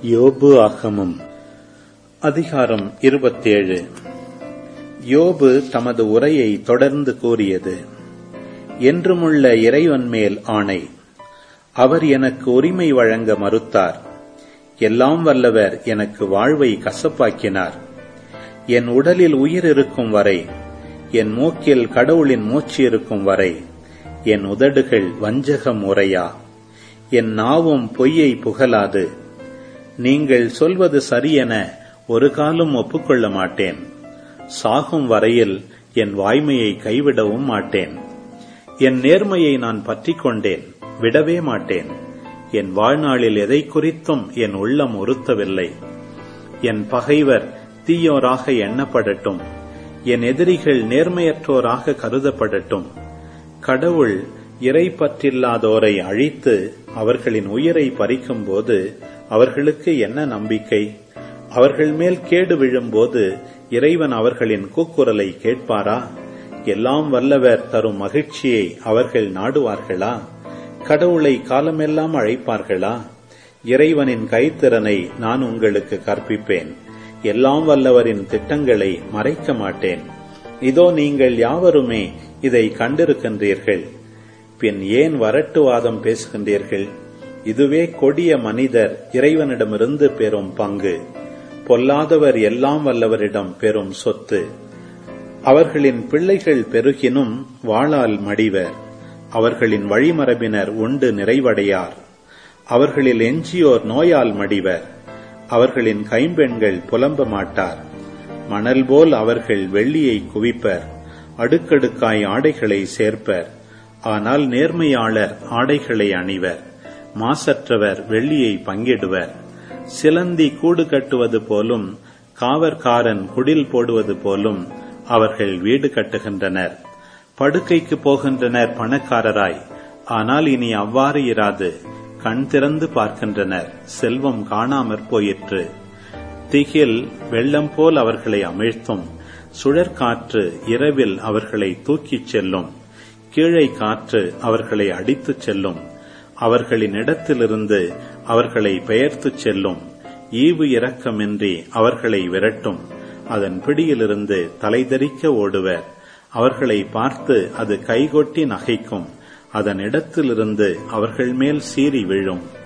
யோபு ஆகமம் அதிகாரம் இருபத்தேழு யோபு தமது உரையை தொடர்ந்து கூறியது என்றுமுள்ள இறைவன் மேல் ஆணை அவர் எனக்கு உரிமை வழங்க மறுத்தார் எல்லாம் வல்லவர் எனக்கு வாழ்வை கசப்பாக்கினார் என் உடலில் உயிர் இருக்கும் வரை என் மூக்கில் கடவுளின் மூச்சு இருக்கும் வரை என் உதடுகள் வஞ்சகம் உரையா என் நாவும் பொய்யை புகழாது நீங்கள் சொல்வது சரியென ஒரு காலம் ஒப்புக்கொள்ள மாட்டேன் சாகும் வரையில் என் வாய்மையை கைவிடவும் மாட்டேன் என் நேர்மையை நான் பற்றிக் கொண்டேன் விடவே மாட்டேன் என் வாழ்நாளில் எதை குறித்தும் என் உள்ளம் உறுத்தவில்லை என் பகைவர் தீயோராக எண்ணப்படட்டும் என் எதிரிகள் நேர்மையற்றோராக கருதப்படட்டும் கடவுள் இறை பற்றில்லாதோரை அழித்து அவர்களின் உயிரை பறிக்கும்போது அவர்களுக்கு என்ன நம்பிக்கை அவர்கள் மேல் கேடு விழும்போது இறைவன் அவர்களின் கூக்குரலை கேட்பாரா எல்லாம் வல்லவர் தரும் மகிழ்ச்சியை அவர்கள் நாடுவார்களா கடவுளை காலமெல்லாம் அழைப்பார்களா இறைவனின் கைத்திறனை நான் உங்களுக்கு கற்பிப்பேன் எல்லாம் வல்லவரின் திட்டங்களை மறைக்க மாட்டேன் இதோ நீங்கள் யாவருமே இதை கண்டிருக்கின்றீர்கள் பின் ஏன் வரட்டுவாதம் பேசுகின்றீர்கள் இதுவே கொடிய மனிதர் இறைவனிடமிருந்து பெறும் பங்கு பொல்லாதவர் எல்லாம் வல்லவரிடம் பெறும் சொத்து அவர்களின் பிள்ளைகள் பெருகினும் வாளால் மடிவர் அவர்களின் வழிமரபினர் உண்டு நிறைவடையார் அவர்களில் எஞ்சியோர் நோயால் மடிவர் அவர்களின் கைம்பெண்கள் புலம்ப மாட்டார் மணல் போல் அவர்கள் வெள்ளியை குவிப்பர் அடுக்கடுக்காய் ஆடைகளை சேர்ப்பர் ஆனால் நேர்மையாளர் ஆடைகளை அணிவர் மாசற்றவர் வெள்ளியை பங்கிடுவர் சிலந்தி கூடு கட்டுவது போலும் காவற்காரன் குடில் போடுவது போலும் அவர்கள் வீடு கட்டுகின்றனர் படுக்கைக்கு போகின்றனர் பணக்காரராய் ஆனால் இனி அவ்வாறு இராது கண் திறந்து பார்க்கின்றனர் செல்வம் காணாமற் போயிற்று திகில் வெள்ளம் போல் அவர்களை அமிழ்த்தும் சுழற்காற்று இரவில் அவர்களை தூக்கிச் செல்லும் கீழே காற்று அவர்களை அடித்துச் செல்லும் அவர்களின் இடத்திலிருந்து அவர்களை பெயர்த்துச் செல்லும் ஈவு இரக்கமின்றி அவர்களை விரட்டும் அதன் பிடியிலிருந்து தலைதறிக்க ஓடுவர் அவர்களை பார்த்து அது கைகொட்டி நகைக்கும் அதன் இடத்திலிருந்து அவர்கள் மேல் சீறி விழும்